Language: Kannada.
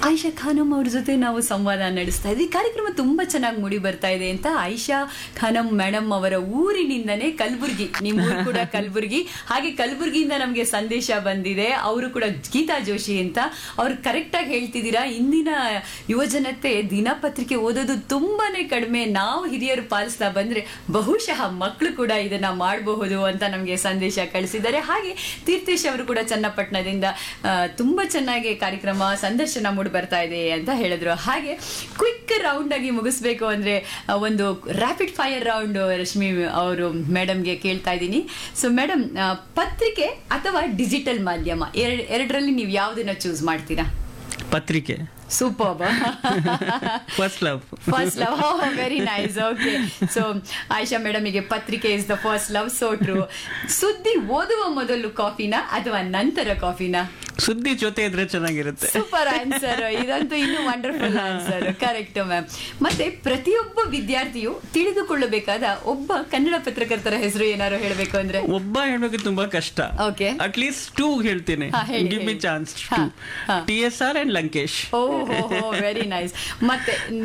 ಆಯಿಷಾ ಖಾನಂ ಅವ್ರ ಜೊತೆ ನಾವು ಸಂವಾದ ನಡೆಸ್ತಾ ಇದ್ವಿ ಈ ಕಾರ್ಯಕ್ರಮ ತುಂಬಾ ಚೆನ್ನಾಗಿ ಮೂಡಿ ಬರ್ತಾ ಇದೆ ಅಂತ ಆಯಿಷಾ ಖಾನಂ ಮೇಡಮ್ ಅವರ ಊರಿನಿಂದನೇ ಕಲಬುರ್ಗಿ ನಿಮ್ಮ ಊರು ಕೂಡ ಕಲಬುರ್ಗಿ ಹಾಗೆ ಕಲಬುರ್ಗಿಯಿಂದ ನಮಗೆ ಸಂದೇಶ ಬಂದಿದೆ ಅವರು ಕೂಡ ಗೀತಾ ಜೋಶಿ ಅಂತ ಅವ್ರು ಕರೆಕ್ಟ್ ಆಗಿ ಹೇಳ್ತಿದ್ದೀರಾ ಇಂದಿನ ಯುವಜನತೆ ದಿನಪತ್ರಿಕೆ ಓದೋದು ತುಂಬಾನೇ ಕಡಿಮೆ ನಾವು ಹಿರಿಯರು ಪಾಲಿಸ್ತಾ ಬಂದ್ರೆ ಬಹುಶಃ ಮಕ್ಕಳು ಕೂಡ ಇದನ್ನ ಮಾಡಬಹುದು ಅಂತ ನಮಗೆ ಸಂದೇಶ ಕಳಿಸಿದ್ದಾರೆ ಹಾಗೆ ತೀರ್ಥೇಶ್ ಅವರು ಕೂಡ ಚನ್ನಪಟ್ಟಣದಿಂದ ಆ, ತುಂಬಾ ಚೆನ್ನಾಗಿ ಕಾರ್ಯಕ್ರಮ ಸಂದರ್ಶನ ಮೂಡಿ ಬರ್ತಾ ಇದೆ ಅಂತ ಹೇಳಿದ್ರು ಹಾಗೆ ಕ್ವಿಕ್ ರೌಂಡ್ ಆಗಿ ಮುಗಿಸ್ಬೇಕು ಅಂದ್ರೆ ಆ, ಒಂದು ರ್ಯಾಪಿಡ್ ಫೈರ್ ರೌಂಡ್ ರಶ್ಮಿ ಅವರು ಮೇಡಮ್ಗೆ ಕೇಳ್ತಾ ಇದ್ದೀನಿ ಸೊ ಮೇಡಮ್ ಪತ್ರಿಕೆ ಅಥವಾ ಡಿಜಿಟಲ್ ಮಾಧ್ಯಮ ಎರಡ್ ಎರಡರಲ್ಲಿ ನೀವು ಯಾವ್ದನ್ನ ಚೂಸ್ ಮಾಡ್ತೀರಾ ಪತ್ರಿಕೆ super first love first love very nice okay so Ayesha ಮೇಡಮಿಗೆ ಪತ್ರಿಕೆ is the first love so true ಸುದ್ದಿ ಓದುವ ಮೊದಲು ಕಾಫಿನ ಅಥವಾ ನಂತರ ಕಾಫಿನ ಸುದ್ದಿ ಜೊತೆ ಇದ್ರೆ ಚೆನ್ನಾಗಿರುತ್ತೆ ಸೂಪರ್ ಆನ್ಸರ್ ಇದಂತೂ ಇನ್ನೂ ವಂಡರ್ಫುಲ್ ಆನ್ಸರ್ ಕರೆಕ್ಟ್ ಮ್ಯಾಮ್ ಮತ್ತೆ ಪ್ರತಿಯೊಬ್ಬ ವಿದ್ಯಾರ್ಥಿಯು ತಿಳಿದುಕೊಳ್ಳಬೇಕಾದ ಒಬ್ಬ ಕನ್ನಡ ಪತ್ರಕರ್ತರ ಹೆಸರು ಏನಾದ್ರು ಹೇಳಬೇಕು ಅಂದ್ರೆ ಒಬ್ಬ ಹೇಳ್ಬೇಕು ತುಂಬಾ ಕಷ್ಟ Okay. ಅಟ್ಲೀಸ್ಟ್ ಟೂ ಹೇಳ್ತೇನೆ ಹಾ, ಹೇಳಿ, ಗಿವ್ ಮಿ ಹೇಳಿ. ಚಾನ್ಸ್ ಹಾ, ಹಾ. T S R and Lankesh oh very nice ಮತ್ತೆ